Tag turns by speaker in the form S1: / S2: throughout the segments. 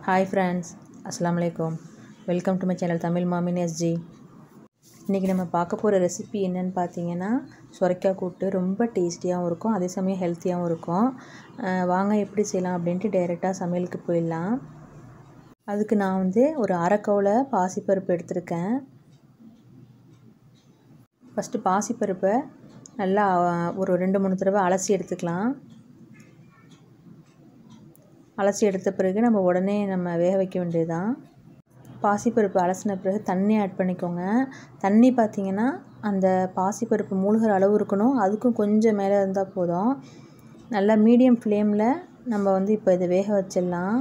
S1: hi friends அஸ்ஸலாமு அலைக்கும் welcome to my channel Tamil மாமின் எஸ்ஜி இன்றைக்கி நம்ம பார்க்க போகிற ரெசிபி என்னன்னு பார்த்தீங்கன்னா சுரைக்காய் கூட்டு ரொம்ப டேஸ்டியாகவும் இருக்கும் அதே சமயம் ஹெல்த்தியாகவும் இருக்கும் அஹ் வாங்க எப்படி செய்யலாம் அப்படின்ட்டு டைரெக்டாக சமையலுக்கு போயிடலாம் அதுக்கு நான் வந்து ஒரு அரைக்கவுல பாசிப்பருப்பு எடுத்திருக்கேன் ஃபஸ்ட்டு பாசிப்பருப்பை நல்லா அஹ், ஒரு ரெண்டு மூணு தடவை அலசி எடுத்துக்கலாம் அலசி எடுத்த பிறகு நம்ம உடனே நம்ம வேக வைக்க வேண்டியதுதான் பாசிப்பருப்பு அலசின பிறகு தண்ணி ஆட் பண்ணிக்கோங்க தண்ணி பார்த்திங்கன்னா அந்த பாசிப்பருப்பு மூழ்கிற அளவு இருக்கணும் அதுக்கும் கொஞ்சம் மேலே இருந்தால் போதும் நல்லா மீடியம் ஃப்ளேமில் நம்ம வந்து இப்போ இதை வேக வச்சிடலாம்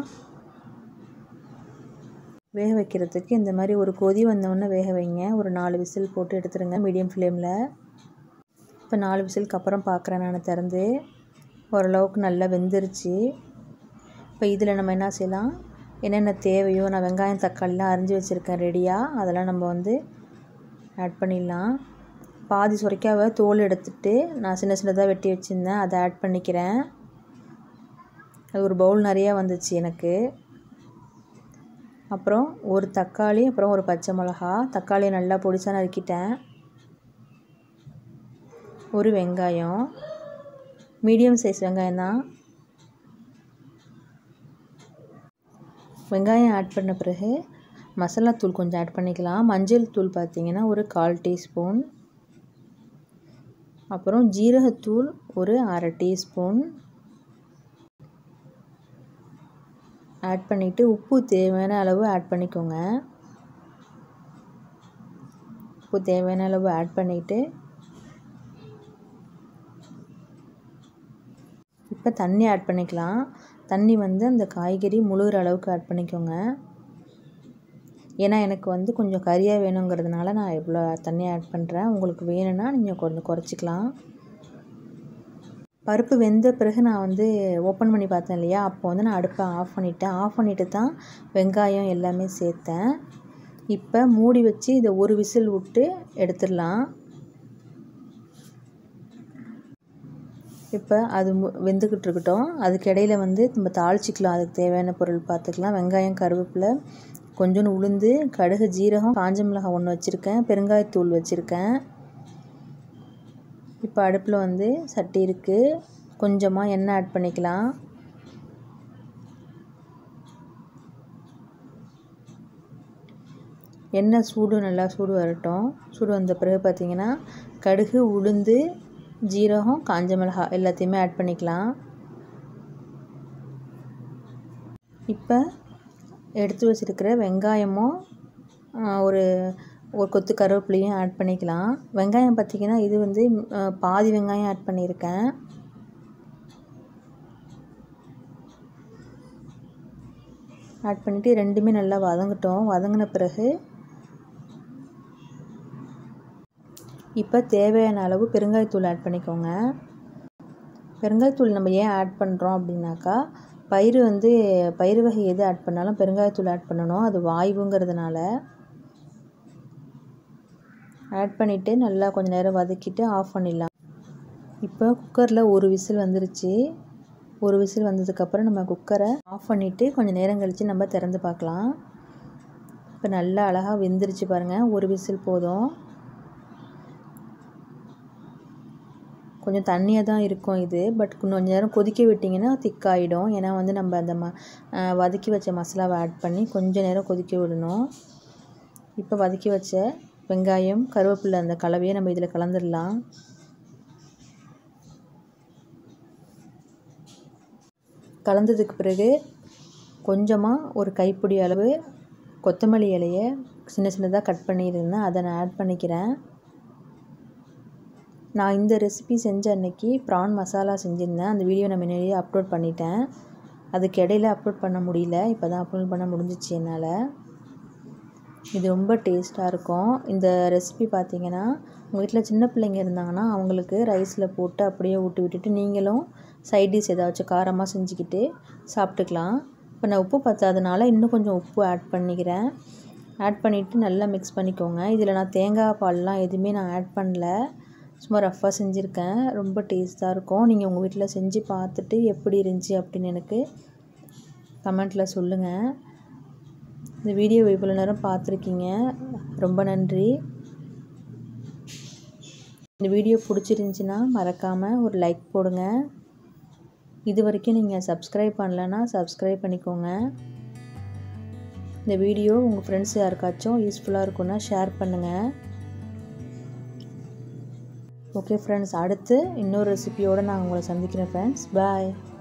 S1: வேக வைக்கிறதுக்கு இந்த மாதிரி ஒரு கொதி வந்தோடனே வேக வைங்க ஒரு நாலு விசில் போட்டு எடுத்துருங்க மீடியம் ஃப்ளேமில் இப்போ நாலு விசிலுக்கு அப்புறம் பார்க்குறேன் நான் திறந்து ஓரளவுக்கு நல்லா வெந்துருச்சு இப்போ இதில் நம்ம என்ன செய்யலாம் என்னென்ன தேவையோ நான் வெங்காயம் தக்காளிலாம் அரிஞ்சு வச்சுருக்கேன் ரெடியாக அதெல்லாம் நம்ம வந்து ஆட் பண்ணிடலாம் பாதி சுரைக்காவை தோல் எடுத்துட்டு நான் சின்ன சின்னதாக வெட்டி வச்சுருந்தேன் அதை ஆட் பண்ணிக்கிறேன் அது ஒரு பவுல் நிறையா வந்துச்சு எனக்கு அப்புறம் ஒரு தக்காளி அப்புறம் ஒரு பச்சை மிளகா தக்காளியை நல்லா பொடிசா நறுக்கிட்டேன் ஒரு வெங்காயம் மீடியம் சைஸ் வெங்காயம் தான் வெங்காயம் ஆட் பண்ண பிறகு மசாலா தூள் கொஞ்சம் ஆட் பண்ணிக்கலாம் மஞ்சள் தூள் பார்த்தீங்கன்னா ஒரு கால் டீஸ்பூன் அப்புறம் ஜீரகத்தூள் ஒரு அரை டீஸ்பூன் ஆட் பண்ணிவிட்டு உப்பு தேவையான அளவு ஆட் பண்ணிக்கோங்க உப்பு தேவையான அளவு ஆட் பண்ணிவிட்டு இப்போ தண்ணி ஆட் பண்ணிக்கலாம் தண்ணி வந்து அந்த காய்கறி முழுகிற அளவுக்கு ஆட் பண்ணிக்கோங்க ஏன்னா எனக்கு வந்து கொஞ்சம் கறியாக வேணுங்கிறதுனால நான் இவ்வளோ தண்ணி ஆட் பண்ணுறேன் உங்களுக்கு வேணும்னா நீங்கள் கொஞ்சம் குறைச்சிக்கலாம் பருப்பு வெந்த பிறகு நான் வந்து ஓப்பன் பண்ணி பார்த்தேன் இல்லையா அப்போ வந்து நான் அடுப்பை ஆஃப் பண்ணிட்டேன் ஆஃப் பண்ணிட்டு தான் வெங்காயம் எல்லாமே சேர்த்தேன் இப்போ மூடி வச்சு இதை ஒரு விசில் விட்டு எடுத்துடலாம் இப்போ அது மு வெந்துக்கிட்டு இருக்கட்டும் அதுக்கு இடையில வந்து நம்ம தாளிச்சிக்கலாம் அதுக்கு தேவையான பொருள் பார்த்துக்கலாம் வெங்காயம் கருவேப்பிலை கொஞ்சோண்டு உளுந்து கடுகு ஜீரகம் காஞ்ச மிளகாய் ஒன்று வச்சுருக்கேன் பெருங்காயத்தூள் வச்சுருக்கேன் இப்போ அடுப்பில் வந்து சட்டி இருக்குது கொஞ்சமாக எண்ணெய் ஆட் பண்ணிக்கலாம் எண்ணெய் சூடு நல்லா சூடு வரட்டும் சூடு வந்த பிறகு பார்த்திங்கன்னா கடுகு உளுந்து ஜீரகம் காஞ்ச மிளகாய் எல்லாத்தையுமே ஆட் பண்ணிக்கலாம் இப்போ எடுத்து வச்சுருக்கிற வெங்காயமும் ஒரு ஒரு கொத்து கருவேப்பிலையும் ஆட் பண்ணிக்கலாம் வெங்காயம் பார்த்திங்கன்னா இது வந்து பாதி வெங்காயம் ஆட் பண்ணியிருக்கேன் ஆட் பண்ணிவிட்டு ரெண்டுமே நல்லா வதங்கட்டும் வதங்கின பிறகு இப்போ தேவையான அளவு பெருங்காயத்தூள் ஆட் பண்ணிக்கோங்க பெருங்காயத்தூள் நம்ம ஏன் ஆட் பண்ணுறோம் அப்படின்னாக்கா பயிறு வந்து பயிறு வகை எது ஆட் பண்ணாலும் பெருங்காயத்தூள் ஆட் பண்ணணும் அது வாய்வுங்கிறதுனால ஆட் பண்ணிவிட்டு நல்லா கொஞ்சம் நேரம் வதக்கிட்டு ஆஃப் பண்ணிடலாம் இப்போ குக்கரில் ஒரு விசில் வந்துருச்சு ஒரு விசில் வந்ததுக்கப்புறம் நம்ம குக்கரை ஆஃப் பண்ணிவிட்டு கொஞ்சம் நேரம் கழித்து நம்ம திறந்து பார்க்கலாம் இப்போ நல்லா அழகாக வெந்துருச்சு பாருங்கள் ஒரு விசில் போதும் கொஞ்சம் தண்ணியாக தான் இருக்கும் இது பட் கொஞ்சம் நேரம் கொதிக்க விட்டிங்கன்னா திக்காயிடும் ஏன்னா வந்து நம்ம அந்த ம வதக்கி வச்ச மசாலாவை ஆட் பண்ணி கொஞ்சம் நேரம் கொதிக்க விடணும் இப்போ வதக்கி வச்ச வெங்காயம் கருவேப்பிலை அந்த கலவையை நம்ம இதில் கலந்துடலாம் கலந்ததுக்கு பிறகு கொஞ்சமாக ஒரு கைப்பிடி அளவு கொத்தமல்லி இலையை சின்ன சின்னதாக கட் பண்ணியிருந்தேன் அதை நான் ஆட் பண்ணிக்கிறேன் நான் இந்த ரெசிபி செஞ்ச அன்னைக்கு ப்ரான் மசாலா செஞ்சுருந்தேன் அந்த வீடியோ நான் முன்னாடியே அப்லோட் பண்ணிட்டேன் அதுக்கு இடையில அப்லோட் பண்ண முடியல இப்போ தான் அப்லோட் பண்ண முடிஞ்சிச்சு என்னால் இது ரொம்ப டேஸ்ட்டாக இருக்கும் இந்த ரெசிபி பார்த்தீங்கன்னா உங்கள் வீட்டில் சின்ன பிள்ளைங்க இருந்தாங்கன்னா அவங்களுக்கு ரைஸில் போட்டு அப்படியே ஊட்டி விட்டுட்டு நீங்களும் சைட் டிஷ் ஏதாச்சும் காரமாக செஞ்சுக்கிட்டு சாப்பிட்டுக்கலாம் இப்போ நான் உப்பு பத்தாதனால இன்னும் கொஞ்சம் உப்பு ஆட் பண்ணிக்கிறேன் ஆட் பண்ணிவிட்டு நல்லா மிக்ஸ் பண்ணிக்கோங்க இதில் நான் தேங்காய் பால்லாம் எதுவுமே நான் ஆட் பண்ணல சும்மா ரஃப்பாக செஞ்சுருக்கேன் ரொம்ப டேஸ்ட்டாக இருக்கும் நீங்கள் உங்கள் வீட்டில் செஞ்சு பார்த்துட்டு எப்படி இருந்துச்சு அப்படின்னு எனக்கு கமெண்ட்டில் சொல்லுங்கள் இந்த வீடியோ இவ்வளோ நேரம் பார்த்துருக்கீங்க ரொம்ப நன்றி இந்த வீடியோ பிடிச்சிருந்துச்சின்னா மறக்காமல் ஒரு லைக் போடுங்க இது வரைக்கும் நீங்கள் சப்ஸ்கிரைப் பண்ணலன்னா சப்ஸ்கிரைப் பண்ணிக்கோங்க இந்த வீடியோ உங்கள் ஃப்ரெண்ட்ஸ் யாருக்காச்சும் யூஸ்ஃபுல்லாக இருக்குன்னா ஷேர் பண்ணுங்கள் ஓகே ஃப்ரெண்ட்ஸ் அடுத்து இன்னொரு ரெசிபியோடு நான் உங்களை சந்திக்கிறேன் ஃப்ரெண்ட்ஸ் பாய்